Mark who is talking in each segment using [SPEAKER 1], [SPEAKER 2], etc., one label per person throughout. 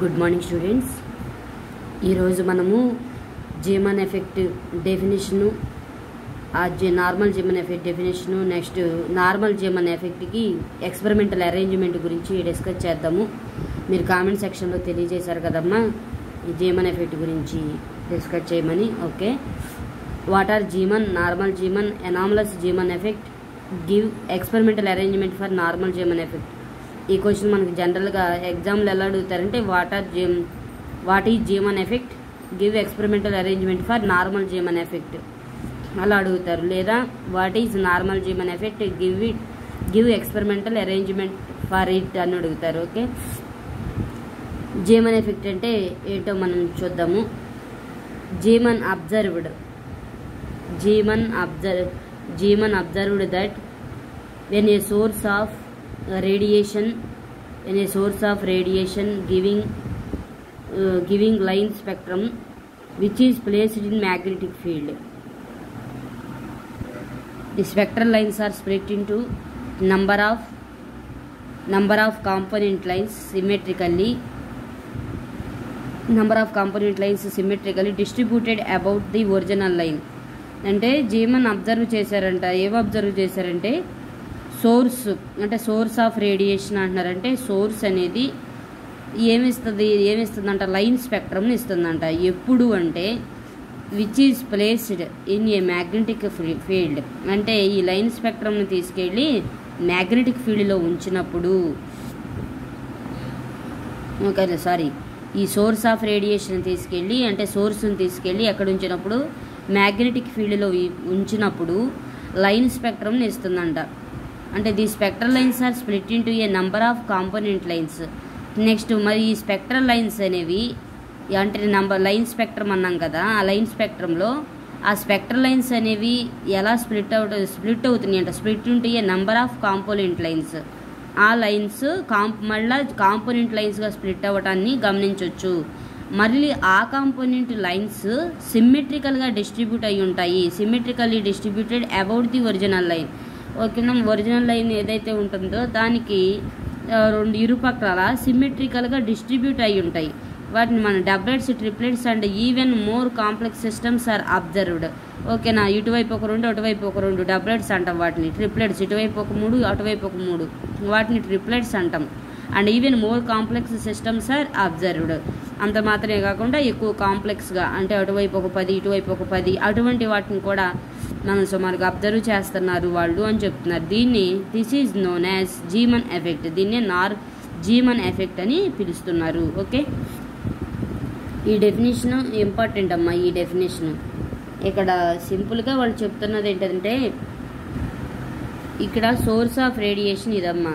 [SPEAKER 1] good morning students ఈరోజు మనము Zeeman effect definition ఆ జే normal Zeeman effect definition next normal Zeeman ఎఫెక్ట్కి ఎక్స్పెరిమెంటల్ అరేంజ్మెంట్ గురించి డిస్కస్ చేద్దాము మీరు కామెంట్ సెక్షన్లో తెలియజేశారు కదమ్మా ఈ జీమన్ ఎఫెక్ట్ గురించి డిస్కస్ చేయమని okay what are Zeeman normal Zeeman anomalous Zeeman effect give experimental arrangement for normal Zeeman effect ఈ క్వశ్చన్ మనకి జనరల్గా ఎగ్జామ్లో ఎలా అడుగుతారంటే వాట్ ఆర్ జీమ్ what is Zeeman effect give experimental arrangement for normal Zeeman effect అలా అడుగుతారు లేదా what is normal Zeeman effect give it give experimental arrangement for it అని అడుగుతారు ఓకే జీమన్ ఎఫెక్ట్ అంటే ఏంటో మనం చూద్దాము Zeeman observed Zeeman observe Zeeman observed that when a source of uh, radiation when a source of radiation giving uh, giving line spectrum which is placed in magnetic field the spectral lines are split into number of number of component lines symmetrically number of component lines symmetrically distributed about the original line అంటే Zeeman observe చేశారంట ఏం observe చేశారంటే source అంటే source of radiation అంటున్నారంటే source అనేది ఏమిస్తుంది ఏమిస్తుందంట line స్పెక్ట్రమ్ని ఇస్తుందంట ఎప్పుడు అంటే which is placed in a magnetic field అంటే ఈ లైన్ స్పెక్ట్రమ్ని తీసుకెళ్ళి మ్యాగ్నెటిక్ ఫీల్డ్లో ఉంచినప్పుడు ఓకే సారీ ఈ సోర్స్ ఆఫ్ రేడియేషన్ తీసుకెళ్ళి అంటే సోర్స్ని తీసుకెళ్ళి ఎక్కడ ఉంచినప్పుడు మ్యాగ్నెటిక్ ఫీల్డ్లో ఉంచినప్పుడు లైన్ స్పెక్ట్రమ్ని ఇస్తుందంట అంటే the spectral lines are split into a number of component lines next మరి ఈ స్పెక్ట్రల్ లైన్స్ అనేవి అంటే నంబర్ లైన్ స్పెక్ట్రమ్ అన్నాం కదా ఆ లైన్ స్పెక్ట్రంలో ఆ స్పెక్ట్రల్ లైన్స్ అనేవి ఎలా స్ప్లిట్ అవుట్ స్ప్లిట్ అవుతున్నాయి అంటే split into a number of component lines ఆ లైన్స్ కాంప్ మళ్ళా కాంపోనెంట్ లైన్స్గా స్ప్లిట్ అవ్వటాన్ని గమనించవచ్చు మళ్ళీ ఆ కాంపోనెంట్ లైన్స్ సిమ్మెట్రికల్గా డిస్ట్రిబ్యూట్ అయి ఉంటాయి symmetrically distributed about the original line ఓకేనా ఒరిజినల్ లైన్ ఏదైతే ఉంటుందో దానికి రెండు ఇరుపక్కల సిమ్మెట్రికల్గా డిస్ట్రిబ్యూట్ అయి ఉంటాయి వాటిని మన doublets triplets and even more complex systems are observed ఓకేనా ఇటువైపు ఒక రెండు అటువైపు ఒక రెండు డబ్లెట్స్ అంటాం వాటిని ట్రిప్లెట్స్ ఇటువైపు ఒక మూడు అటువైపు ఒక మూడు వాటిని ట్రిప్లెట్స్ అంటాం and even more complex systems are observed అంత మాత్రమే కాకుండా ఎక్కువ కాంప్లెక్స్గా అంటే అటువైపు ఒక పది ఇటువైపు ఒక పది అటువంటి వాటిని కూడా మనం సుమారుగా అబ్జర్వ్ చేస్తున్నారు వాళ్ళు అని చెప్తున్నారు దీన్ని this is known as Zeeman effect దీన్నే నార్ జీమన్ ఎఫెక్ట్ అని పిలుస్తున్నారు ఓకే ఈ డెఫినేషన్ ఇంపార్టెంట్ అమ్మా ఈ డెఫినేషన్ ఇక్కడ సింపుల్గా వాళ్ళు చెప్తున్నది ఏంటంటే ఇక్కడ సోర్స్ ఆఫ్ రేడియేషన్ ఇదమ్మా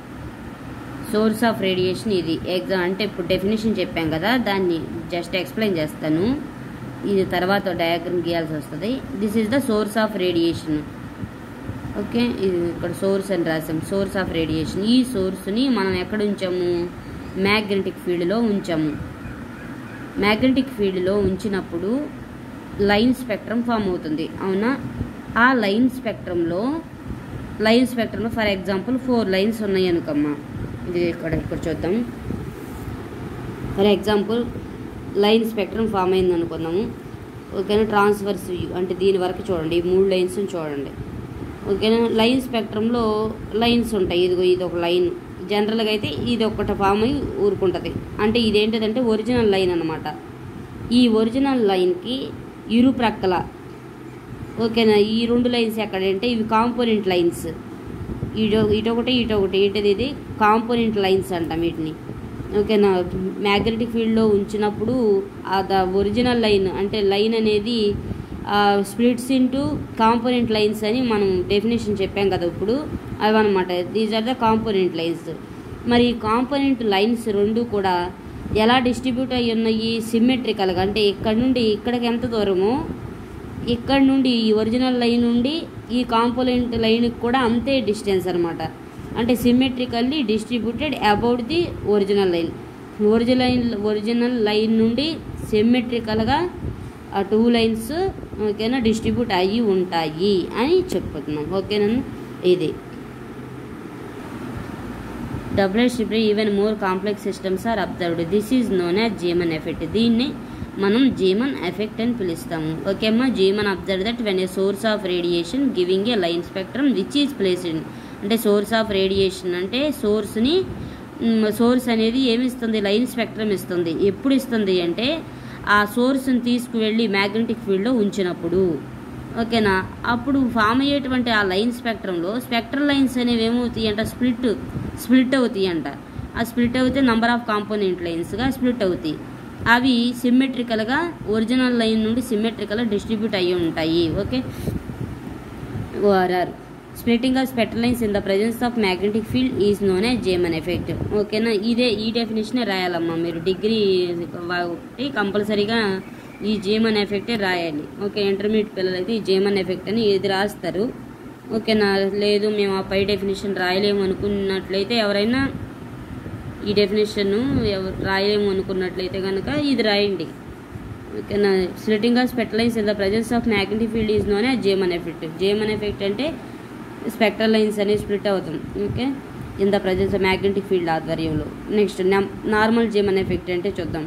[SPEAKER 1] సోర్స్ ఆఫ్ రేడియేషన్ ఇది ఎగ్జామ్ అంటే ఇప్పుడు డెఫినేషన్ చెప్పాం కదా దాన్ని జస్ట్ ఎక్స్ప్లెయిన్ చేస్తాను ఇది తర్వాత డయాగ్రమ్ గీయాల్సి వస్తుంది this is the source of radiation okay ఇది ఇక్కడ సోర్స్ అని రాసాం సోర్స్ ఆఫ్ రేడియేషన్ ఈ సోర్స్ని మనం ఎక్కడ ఉంచాము మ్యాగ్నెటిక్ ఫీల్డ్లో ఉంచాము మ్యాగ్నెటిక్ ఫీల్డ్లో ఉంచినప్పుడు లైన్ స్పెక్ట్రమ్ ఫామ్ అవుతుంది అవునా ఆ లైన్ స్పెక్ట్రంలో లైన్ స్పెక్ట్రంలో ఫర్ ఎగ్జాంపుల్ ఫోర్ లైన్స్ ఉన్నాయి అనుకమ్మా ఇది ఇక్కడ ఇక్కడ చూద్దాం for example line spectrum form అయింది అనుకుందాము ఓకేనా ట్రాన్స్ఫర్స్ అంటే దీని వరకు చూడండి ఈ మూడు లైన్స్ చూడండి ఓకేనా లైన్ స్పెక్ట్రంలో లైన్స్ ఉంటాయి ఇదిగో ఇది ఒక లైన్ జనరల్గా అయితే ఇది ఒకటి ఫామ్ అయి ఊరుకుంటుంది అంటే ఇదేంటిదంటే ఒరిజినల్ లైన్ అనమాట ఈ ఒరిజినల్ లైన్కి ఇరు ప్రక్కల ఓకేనా ఈ రెండు లైన్స్ ఎక్కడంటే ఇవి కాంపోనెంట్ లైన్స్ ఇటో ఇటొకటి ఇటొకటి ఏంటిది ఇది కాంపోనెంట్ లైన్స్ అంటాం వీటిని ఓకేనా మ్యాగ్నెటిక్ ఫీల్డ్లో ఉంచినప్పుడు ఆ ద ఒరిజినల్ లైన్ అంటే లైన్ అనేది స్ప్లిట్స్ ఇంటూ కాంపోనెంట్ లైన్స్ అని మనం డెఫినేషన్ చెప్పాం కదా ఇప్పుడు అవి అనమాట these are the component lines మరి ఈ కాంపోనెంట్ లైన్స్ రెండు కూడా ఎలా డిస్ట్రిబ్యూట్ అయ్యి ఉన్నాయి సిమ్మెట్రికల్గా అంటే ఇక్కడ నుండి ఇక్కడికి ఎంత దూరమో ఇక్కడ నుండి ఈ ఒరిజినల్ లైన్ నుండి ఈ కాంపోనెంట్ లైన్కి కూడా అంతే డిస్టెన్స్ అనమాట అంటే symmetrically distributed about the original line original original line నుండి సిమ్మెట్రికల్గా ఆ టూ లైన్స్ ఓకేనా డిస్ట్రిబ్యూట్ అయ్యి ఉంటాయి అని చెప్పుతున్నాం ఓకేనా ఇది డబ్ల్యూహెచ్ even more complex systems are observed this is known as Zeeman effect దీన్ని మనం జీమన్ ఎఫెక్ట్ అని పిలుస్తాము ఓకే అమ్మా Zeeman observe that when a source of radiation giving a line spectrum which is placed అంటే సోర్స్ ఆఫ్ రేడియేషన్ అంటే సోర్స్ని source అనేది ఏమి ఇస్తుంది లైన్ స్పెక్ట్రమ్ ఇస్తుంది ఎప్పుడు ఇస్తుంది అంటే ఆ సోర్స్ని తీసుకువెళ్ళి మ్యాగ్నెటిక్ ఫీల్డ్లో ఉంచినప్పుడు ఓకేనా అప్పుడు ఫామ్ అయ్యేటువంటి ఆ లైన్ స్పెక్ట్రంలో స్పెక్ట్రల్ లైన్స్ అనేవి ఏమవుతాయి అంట స్ప్లిట్ స్ప్లిట్ అవుతాయి అంట ఆ స్ప్లిట్ అవుతే నంబర్ ఆఫ్ కాంపోనెంట్ లైన్స్గా స్ప్లిట్ అవుతాయి అవి సిమ్మెట్రికల్గా ఒరిజినల్ లైన్ నుండి సిమ్మెట్రికల్గా డిస్ట్రిబ్యూట్ అయ్యి ఉంటాయి okay or splitting of spectral lines in the presence of magnetic field is known as Zeeman effect ఓకేనా ఇదే ఈ డెఫినేషనే రాయాలమ్మా మీరు డిగ్రీ ఒకటి కంపల్సరీగా ఈ జేమన్ ఎఫెక్టే రాయాలి ఓకే ఇంటర్మీడియట్ పిల్లలైతే ఈ జేమన్ ఎఫెక్ట్ అని ఇది రాస్తారు ఓకేనా లేదు మేము ఆ పై డెఫినేషన్ రాయలేము అనుకున్నట్లయితే ఎవరైనా ఈ డెఫినేషన్ ఎవరు రాయలేము అనుకున్నట్లయితే కనుక ఇది రాయండి ఓకేనా splitting of spectral lines in the presence of magnetic field is known as Zeeman effect Zeeman effect అంటే స్పెక్ట్రల్ లైన్స్ అనేవి స్ప్లిట్ అవుతాం okay in the presence of magnetic field ఆధ్వర్యంలో నెక్స్ట్ నార్మల్ జేమన్ ఎఫెక్ట్ అంటే చూద్దాం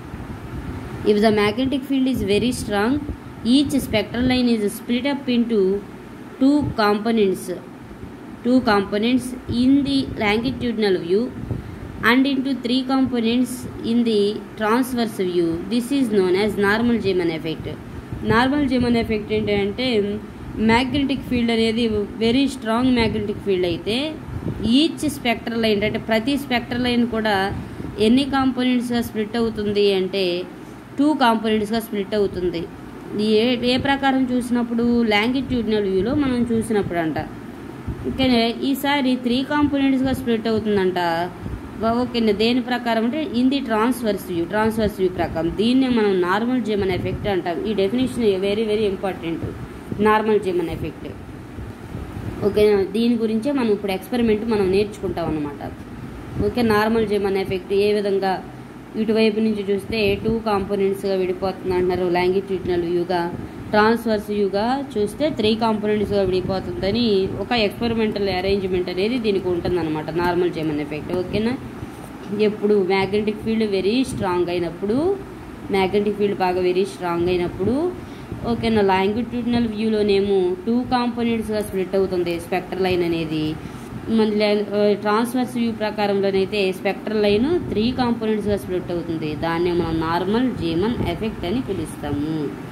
[SPEAKER 1] if the magnetic field is very strong each spectral line is split up into two components two components in the longitudinal view and into three components in the transverse view this is known as normal Zeeman effect normal Zeeman effect ఏంటంటే magnetic field అనేది very strong magnetic field అయితే each spectral line అంటే ప్రతి spectral line కూడా ఎన్ని కాంపోనెంట్స్గా split అవుతుంది అంటే two కాంపోనెంట్స్గా స్ప్లిట్ అవుతుంది ఏ ఏ ప్రకారం చూసినప్పుడు లాంగిట్యూడినల్ వ్యూలో మనం చూసినప్పుడు అంట ఓకే ఈసారి త్రీ కాంపోనెంట్స్గా స్ప్లిట్ అవుతుందంట ఓకే దేని ప్రకారం అంటే in the transverse view transverse view ప్రకారం దీన్నే మనం నార్మల్ జేమన్ ఎఫెక్ట్ అంటాం ఈ definition very very important normal Zeeman effect okay దీని గురించే మనం ఇప్పుడు ఎక్స్పెరిమెంట్ మనం నేర్చుకుంటాం అనమాట ఓకే నార్మల్ జేమన్ ఎఫెక్ట్ ఏ విధంగా ఇటువైపు నుంచి చూస్తే టూ కాంపోనెంట్స్గా విడిపోతుంది అంటున్నారు లాంగిట్యూడినల్ వ్యూగా ట్రాన్స్వర్స్ వ్యూగా చూస్తే త్రీ కాంపోనెంట్స్గా విడిపోతుందని ఒక ఎక్స్పెరిమెంటల్ అరేంజ్మెంట్ అనేది దీనికి ఉంటుందన్నమాట నార్మల్ జేమన్ ఎఫెక్ట్ ఓకేనా ఎప్పుడు మ్యాగ్నెటిక్ ఫీల్డ్ వెరీ స్ట్రాంగ్ అయినప్పుడు మ్యాగ్నెటిక్ ఫీల్డ్ బాగా వెరీ స్ట్రాంగ్ అయినప్పుడు ఓకేనా లాంగిట్యూడినల్ వ్యూలోనేమో టూ కాంపోనెంట్స్గా స్ప్లిట్ అవుతుంది స్పెక్ట్రల్ లైన్ అనేది మన ట్రాన్స్వర్స్ వ్యూ ప్రకారంలోనైతే స్పెక్ట్రల్ లైన్ త్రీ కాంపోనెంట్స్గా స్ప్లిట్ అవుతుంది దాన్ని మనం నార్మల్ జీమన్ ఎఫెక్ట్ అని పిలుస్తాము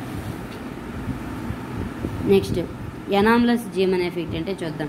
[SPEAKER 1] నెక్స్ట్ ఎనామ్లస్ జీమన్ ఎఫెక్ట్ అంటే చూద్దాం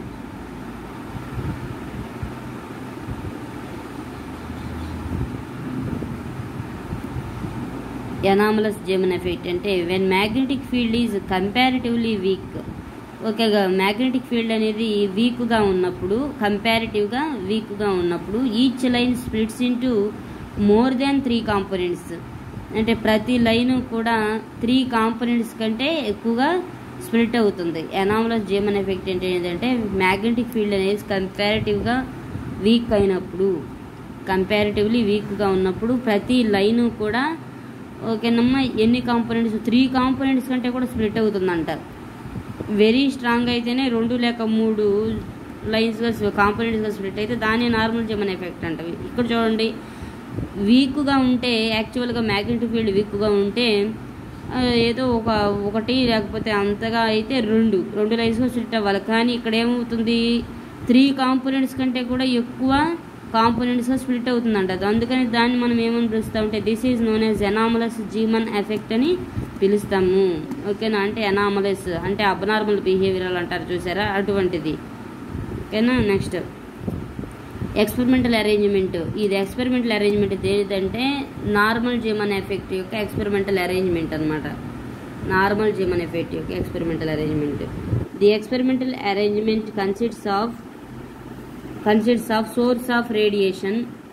[SPEAKER 1] ఎనామలస్ జెమన్ ఎఫెక్ట్ అంటే when magnetic field is comparatively weak okay magnetic field అనేది వీక్గా ఉన్నప్పుడు కంపారిటివ్గా వీక్గా ఉన్నప్పుడు each line splits into more than three components అంటే ప్రతి లైన్ కూడా త్రీ కాంపోనెంట్స్ కంటే ఎక్కువగా స్ప్లిట్ అవుతుంది ఎనామలస్ జేమన్ ఎఫెక్ట్ అంటే ఏంటంటే మ్యాగ్నెటిక్ ఫీల్డ్ అనేది కంపారిటివ్గా వీక్ అయినప్పుడు కంపారిటివ్లీ వీక్గా ఉన్నప్పుడు ప్రతి లైన్ కూడా ఓకేనమ్మా ఎన్ని కాంపోనెంట్స్ త్రీ కాంపోనెంట్స్ కంటే కూడా స్ప్లిట్ అవుతుందంట వెరీ స్ట్రాంగ్ అయితేనే రెండు లేక మూడు లైన్స్గా కాంపోనెంట్స్గా స్ప్లిట్ అయితే దాన్ని నార్మల్ జమన్ ఎఫెక్ట్ అంటవి ఇక్కడ చూడండి వీక్గా ఉంటే యాక్చువల్గా మ్యాగ్నెటిక్ ఫీల్డ్ వీక్గా ఉంటే ఆ, ఏదో ఒక ఒకటి లేకపోతే అంతగా అయితే రెండు రెండు లైన్స్గా స్ప్లిట్ అవ్వాలి కానీ ఇక్కడ ఏమవుతుంది త్రీ కాంపోనెంట్స్ కంటే కూడా ఎక్కువ కాంపోనెంట్స్గా స్ప్లిట్ అవుతుందంట అందుకని దాన్ని మనం ఏమని పిలుస్తామంటే this is known as anomalous Zeeman effect అని పిలుస్తాము ఓకేనా అంటే ఎనామలస్ అంటే అబ్నార్మల్ బిహేవియరల్ అంటారు చూసారా అటువంటిది ఓకేనా నెక్స్ట్ ఎక్స్పెరిమెంటల్ అరేంజ్మెంట్ ఇది ఎక్స్పెరిమెంటల్ అరేంజ్మెంట్ దేనిదంటే నార్మల్ జీమన్ ఎఫెక్ట్ యొక్క ఎక్స్పెరిమెంటల్ అరేంజ్మెంట్ అనమాట నార్మల్ జీమన్ ఎఫెక్ట్ యొక్క experimental arrangement the experimental arrangement consists of consists of source of radiation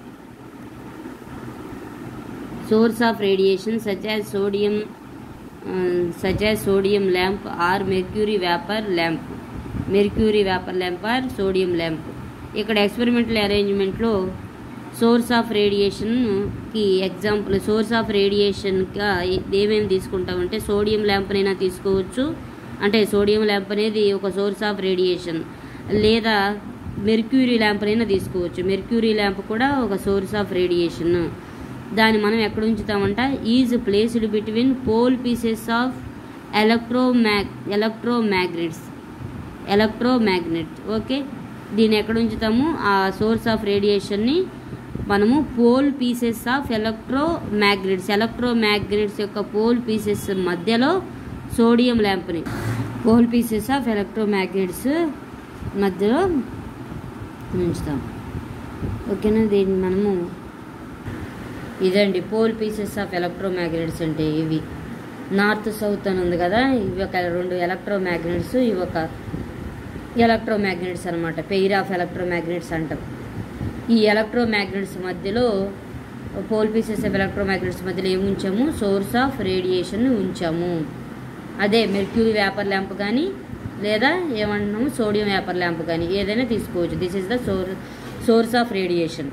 [SPEAKER 1] source of radiation such as sodium uh, such as sodium lamp or mercury vapor lamp mercury vapor lamp or sodium lamp ఇక్కడ experimental అరేంజ్మెంట్లో source of రేడియేషన్కి example source of రేడియేషన్గా ఏమేమి తీసుకుంటామంటే sodium ల్యాంప్నైనా తీసుకోవచ్చు అంటే sodium lamp అనేది ఒక సోర్స్ ఆఫ్ రేడియేషన్ లేదా మెర్క్యూరీ ల్యాంప్నైనా తీసుకోవచ్చు మెర్క్యూరీ ల్యాంప్ కూడా ఒక సోర్స్ ఆఫ్ రేడియేషన్ దాన్ని మనం ఎక్కడ ఉంచుతామంట is placed between pole pieces of ఎలక్ట్రోమ్యాగ్ ఎలక్ట్రోమ్యాగ్నెట్స్ ఎలక్ట్రోమ్యాగ్నెట్ ఓకే దీన్ని ఎక్కడ ఉంచుతాము ఆ సోర్స్ ఆఫ్ రేడియేషన్ని మనము pole pieces of electromagnets electromagnets యొక్క పోల్ పీసెస్ మధ్యలో సోడియం ల్యాంప్ని pole pieces of electromagnets మధ్యలో ఉంచుతాం ఓకేనా దీన్ని మనము ఇదండి pole pieces of electromagnets అంటే ఇవి నార్త్ సౌత్ అని ఉంది కదా ఇవి ఒక రెండు ఎలక్ట్రో మ్యాగ్నెట్స్ ఇవి ఒక ఎలక్ట్రో మ్యాగ్నెట్స్ అనమాట పెయిర్ ఆఫ్ ఎలక్ట్రో మ్యాగ్నెట్స్ అంటాం ఈ ఎలక్ట్రో మ్యాగ్నెట్స్ మధ్యలో pole pieces of electromagnets మధ్యలో ఏమి ఉంచాము సోర్స్ ఆఫ్ రేడియేషన్ ఉంచాము అదే మెర్క్యూరీ వేపర్ ల్యాంప్ కానీ లేదా ఏమంటున్నాము సోడియం వేపర్ ల్యాంప్ కానీ ఏదైనా తీసుకోవచ్చు దిస్ ఇస్ ద సోర్ source of radiation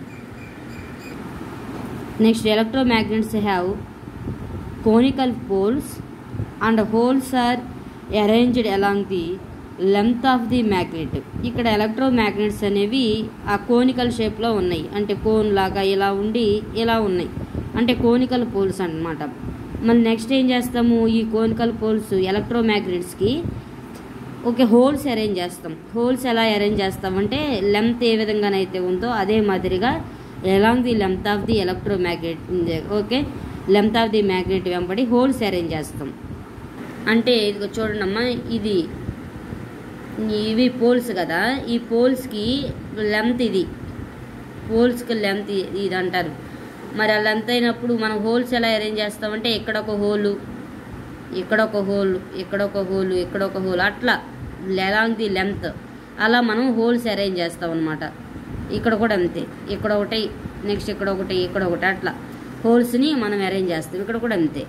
[SPEAKER 1] next electromagnets have conical poles and holes are arranged along the length of the magnet ఇక్కడ electromagnets అనేవి ఆ కోనికల్ షేప్లో ఉన్నాయి అంటే కోన్ లాగా ఇలా ఉండి ఇలా ఉన్నాయి అంటే కోనికల్ పోల్స్ అన్నమాట మళ్ళీ నెక్స్ట్ ఏం చేస్తాము ఈ కోనికల్ పోల్స్ ఎలక్ట్రో మ్యాగ్నెట్స్కి ఓకే హోల్స్ అరేంజ్ చేస్తాం హోల్స్ ఎలా అరేంజ్ చేస్తామంటే లెంత్ ఏ విధంగానైతే ఉందో అదే మాదిరిగా along the length of the electromagnet okay length of the magnet వెంబడి హోల్స్ అరేంజ్ చేస్తాం అంటే ఇదిగో చూడండి అమ్మా ఇది ఇవి పోల్స్ కదా ఈ పోల్స్కి లెంత్ ఇది పోల్స్కి లెంత్ ఇది అంటారు మరి ఆ లెంత్ అయినప్పుడు మనం హోల్స్ ఎలా అరేంజ్ చేస్తామంటే ఇక్కడ ఒక హోలు ఇక్కడ ఒక హోల్ ఇక్కడ ఒక హోల్ ఇక్కడ ఒక హోల్ అట్లా ఎలాంగ్ ది లెంత్ అలా మనం హోల్స్ అరేంజ్ చేస్తాం అనమాట ఇక్కడ కూడా అంతే ఇక్కడ ఒకటి నెక్స్ట్ ఇక్కడ ఒకటి ఇక్కడ ఒకటి అట్లా హోల్స్ని మనం అరేంజ్ చేస్తాం ఇక్కడ కూడా అంతే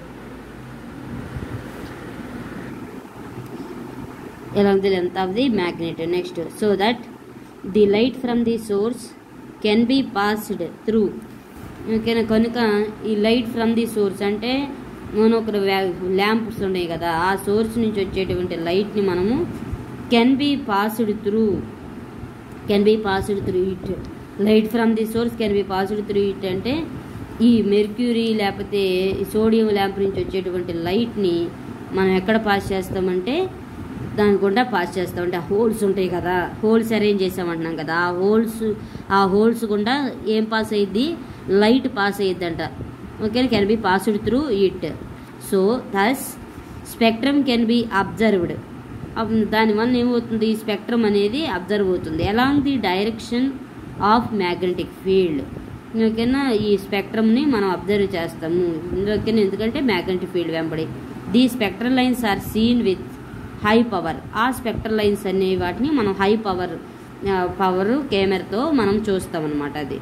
[SPEAKER 1] along the length of the magnet next so that the light from the source can be passed through ఓకేనా కనుక ఈ లైట్ ఫ్రమ్ ది సోర్స్ అంటే మనం ఒక ల్యాంప్స్ ఉన్నాయి కదా ఆ సోర్స్ నుంచి వచ్చేటువంటి లైట్ని మనము can be passed through can be passed through it light from the source can be passed through it అంటే ఈ మెర్క్యూరీ లేకపోతే ఈ సోడియం ల్యాంప్ నుంచి వచ్చేటువంటి లైట్ని మనం ఎక్కడ పాస్ చేస్తామంటే దాని గుండా పాస్ చేస్తాం అంటే ఆ హోల్స్ ఉంటాయి కదా హోల్స్ అరేంజ్ చేసామంటున్నాం కదా ఆ హోల్స్ ఆ హోల్స్ గుండా ఏం పాస్ అయ్యిద్ది లైట్ పాస్ అయ్యిద్దంట okay can be passed through it so thus spectrum can be observed దానివల్ల ఏమవుతుంది స్పెక్ట్రమ్ అనేది అబ్జర్వ్ అవుతుంది along the direction of magnetic field ఓకేనా ఈ స్పెక్ట్రమ్ని మనం అబ్జర్వ్ చేస్తాము ఓకేనా ఎందుకంటే మ్యాగ్నెటిక్ ఫీల్డ్ వెంబడి the spectral lines are seen with high power ఆ స్పెక్ట్రల్ లైన్స్ అనే వాటిని మనం హై పవర్ పవర్ కెమెరాతో మనం చూస్తాం అనమాట అది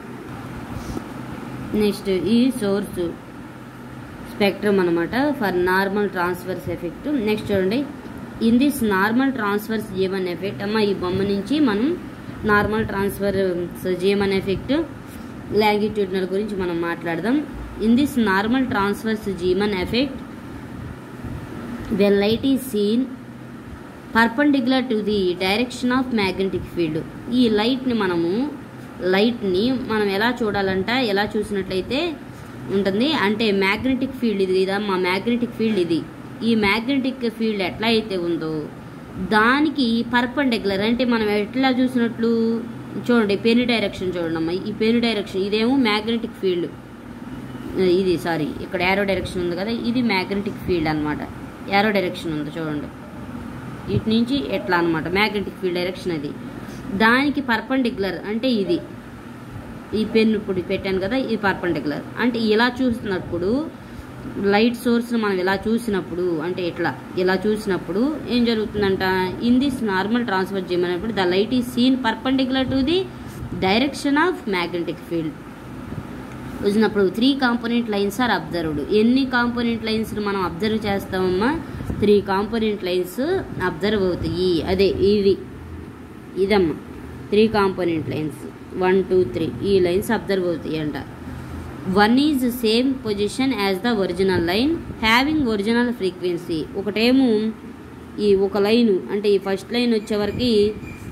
[SPEAKER 1] నెక్స్ట్ ఈ సోర్స్ స్పెక్ట్రమ్ అనమాట for normal transverse effect next చూడండి in this normal transverse Zeeman effect అమ్మ ఈ బొమ్మ నుంచి మనం normal transverse Zeeman effect longitudinal గురించి మనం మాట్లాడదాం in this normal transverse Zeeman effect when light is seen perpendicular to the direction of magnetic field ఈ లైట్ని మనము లైట్ని మనం ఎలా చూడాలంట ఎలా చూసినట్లయితే ఉంటుంది అంటే మ్యాగ్నెటిక్ ఫీల్డ్ ఇది ఇదా మా మ్యాగ్నెటిక్ ఫీల్డ్ ఇది ఈ మ్యాగ్నెటిక్ ఫీల్డ్ ఎట్లా అయితే ఉందో దానికి పర్పండిక్యులర్ అంటే మనం ఎట్లా చూసినట్లు చూడండి పెను డైరెక్షన్ చూడండి అమ్మ ఈ పెను డైరెక్షన్ ఇదేమో మ్యాగ్నెటిక్ ఫీల్డ్ ఇది సారీ ఇక్కడ యారో డైరెక్షన్ ఉంది కదా ఇది మ్యాగ్నెటిక్ ఫీల్డ్ అనమాట యారో డైరెక్షన్ ఉంది చూడండి ఇటు నుంచి ఎట్లా అనమాట మ్యాగ్నెటిక్ ఫీల్డ్ డైరెక్షన్ అది దానికి పర్పండిక్యులర్ అంటే ఇది ఈ పెన్ ఇప్పుడు పెట్టాను కదా ఇది పర్పండిక్యులర్ అంటే ఇలా చూసినప్పుడు లైట్ సోర్స్ని మనం ఇలా చూసినప్పుడు అంటే ఇట్లా ఇలా చూసినప్పుడు ఏం జరుగుతుందంట ఇన్ దిస్ నార్మల్ ట్రాన్స్ఫర్ చేయమన్నప్పుడు the light is seen perpendicular to the direction of magnetic field వచ్చినప్పుడు three component lines are observed ఎన్ని కాంపోనెంట్ లైన్స్ మనం అబ్జర్వ్ చేస్తామమ్మా త్రీ కాంపోనెంట్ లైన్స్ అబ్జర్వ్ అవుతాయి అదే ఇవి ఇదమ్మా three component lines one two three ఈ లైన్స్ అబ్జర్వ్ అవుతాయి అంట one is same position as the original line having original frequency ఒకటేమో ఈ ఒక లైను అంటే ఈ ఫస్ట్ లైన్ వచ్చేవరకు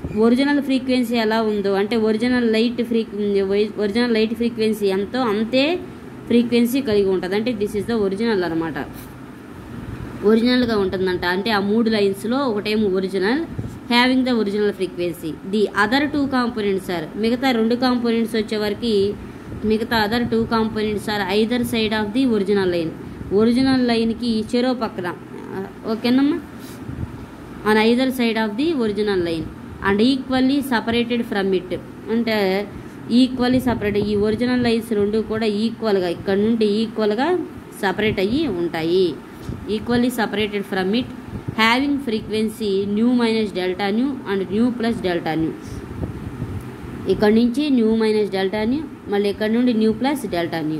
[SPEAKER 1] ఒరిజినల్ ఫ్రీక్వెన్సీ ఎలా ఉందో అంటే original light free original light frequency ఎంతో అంతే ఫ్రీక్వెన్సీ కలిగి ఉంటుంది అంటే దిస్ ఇస్ ద ఒరిజినల్ అనమాట ఒరిజినల్గా ఉంటుందంట అంటే ఆ మూడు లైన్స్లో ఒకటేమో original having the original frequency the other two components are మిగతా రెండు కాంపోనెంట్స్ వచ్చేవరకు మిగతా other two components are either side of the original line original లైన్కి చెరో పక్కన ఓకేనమ్మా on either side of the original line and equally separated from it అంటే equally separate ఈ ఒరిజినల్ లైన్స్ రెండు కూడా ఈక్వల్గా ఇక్కడ నుండి ఈక్వల్గా సపరేట్ అయ్యి ఉంటాయి equally separated from it having frequency nu minus delta nu and nu plus delta nu ఇక్కడ నుంచి న్యూ మైనస్ డెల్టా న్యూ మళ్ళీ ఇక్కడ నుండి nu plus delta nu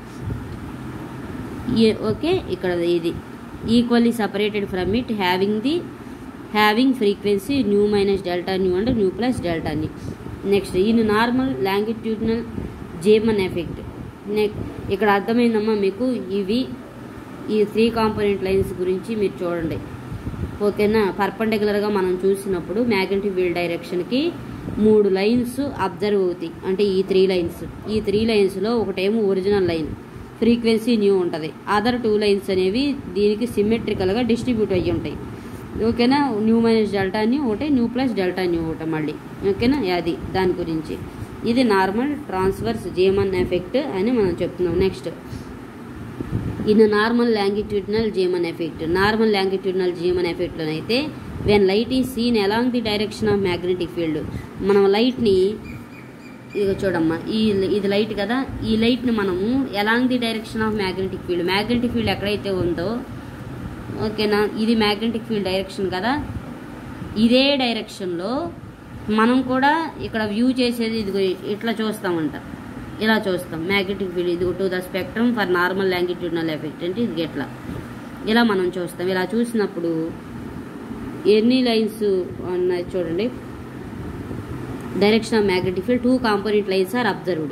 [SPEAKER 1] okay ఇక్కడ ఇది equally separated from it having the having frequency nu minus delta nu and nu plus delta nu next in normal longitudinal Zeeman effect next ఇక్కడ అర్థమైందమ్మా మీకు ఇవి ఈ త్రీ కాంపోనెంట్ లైన్స్ గురించి మీరు చూడండి ఓకేనా పర్పండికులర్గా మనం చూసినప్పుడు మ్యాగ్నెటిక్ వీల్ డైరెక్షన్కి మూడు లైన్స్ అబ్జర్వ్ అవుతాయి అంటే ఈ త్రీ లైన్స్ ఈ త్రీ లైన్స్లో ఒకటేమో ఒరిజినల్ లైన్ ఫ్రీక్వెన్సీ న్యూ ఉంటుంది అదర్ టూ లైన్స్ అనేవి దీనికి సిమెట్రికల్గా డిస్ట్రిబ్యూట్ అయ్యి ఉంటాయి ఓకేనా న్యూ మైనస్ డెల్టా న్యూ ఒకటి న్యూ ప్లస్ డెల్టా న్యూ ఒకటి మళ్ళీ ఓకేనా అది దాని గురించి ఇది నార్మల్ ట్రాన్స్ఫర్స్ జేమన్ ఎఫెక్ట్ అని మనం చెప్తున్నాం next in normal longitudinal Zeeman effect normal longitudinal Zeeman ఎఫెక్ట్లోనైతే వెన్ లైట్ ఈ seen along the direction of magnetic field మనం లైట్ని ఇది చూడమ్మా ఈ ఇది లైట్ కదా ఈ లైట్ని మనము along the direction of magnetic field magnetic field ఎక్కడైతే ఉందో ఓకేనా ఇది మ్యాగ్నెటిక్ ఫీల్డ్ డైరెక్షన్ కదా ఇదే డైరెక్షన్లో మనం కూడా ఇక్కడ వ్యూ చేసేది ఇదిగో ఇట్లా చూస్తామంట ఇలా చూస్తాం మ్యాగ్నెటిక్ ఫీల్డ్ ఇది to the spectrum for normal longitudinal effect అంటే ఇది ఎట్లా ఇలా మనం చూస్తాం ఇలా చూసినప్పుడు ఎన్ని లైన్స్ ఉన్నాయి చూడండి direction of magnetic field two component lines are observed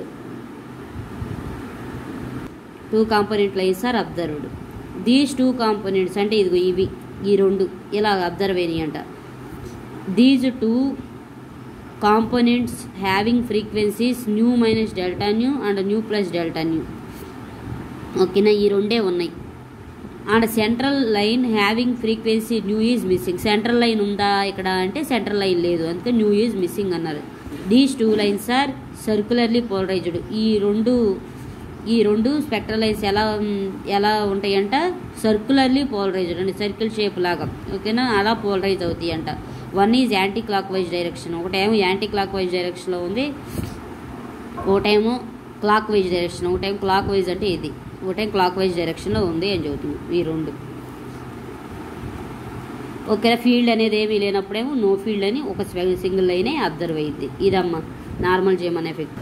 [SPEAKER 1] two component lines are observed these two components అంటే ఇదిగో ఇవి ఈ రెండు ఇలా అబ్జర్వ్ అయినాయి అంట these two components having frequencies nu minus delta nu and nu plus delta nu ఓకేనా ఈ రెండే ఉన్నాయి and central line having frequency nu is missing central line ఉందా ఇక్కడ అంటే సెంట్రల్ లైన్ లేదు అందుకే న్యూ ఈజ్ మిస్సింగ్ అన్నారు these two lines are circularly polarised ఈ రెండు ఈ రెండు స్పెక్ట్రల్ లైన్స్ ఎలా ఎలా ఉంటాయంట సర్క్యులర్లీ పోలరైజ్డ్ అంటే సర్కిల్ షేప్ లాగా ఓకేనా అలా పోలరైజ్ అవుతాయి అంట one is clock wise direction ఒకటేమో యాంటీ క్లాక్ వైజ్ డైరెక్షన్లో ఉంది ఒకటేమో క్లాక్ వైజ్ డైరెక్షన్ ఒకటేమో క్లాక్ వైజ్ అంటే ఇది ఒకటేమో క్లాక్ వైజ్ డైరెక్షన్లో ఉంది అని చెబుతుంది ఈ రెండు ఓకేనా ఫీల్డ్ అనేది ఏమీ లేనప్పుడేమో నో ఫీల్డ్ అని ఒక సింగిల్ లైనే అబ్జర్వ్ అయ్యింది ఇదమ్మా నార్మల్ జేమన్ ఎఫెక్ట్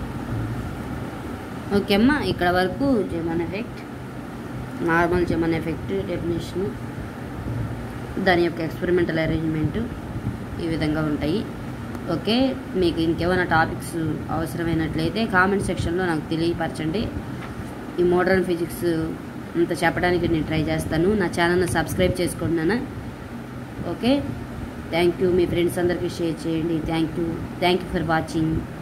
[SPEAKER 1] ఓకే అమ్మా ఇక్కడ వరకు Zeeman effect normal Zeeman effect definition దాని యొక్క ఎక్స్పెరిమెంటల్ అరేంజ్మెంట్ ఈ విధంగా ఉంటాయి ఓకే మీకు ఇంకేమైనా టాపిక్స్ అవసరమైనట్లయితే కామెంట్ సెక్షన్లో నాకు తెలియపరచండి ఈ మోడర్న్ ఫిజిక్స్ అంత చెప్పడానికి నేను ట్రై చేస్తాను నా ఛానల్ని సబ్స్క్రైబ్ చేసుకుంటున్నాను ఓకే థ్యాంక్ యూ మీ ఫ్రెండ్స్ అందరికీ షేర్ చేయండి thank you thank you for watching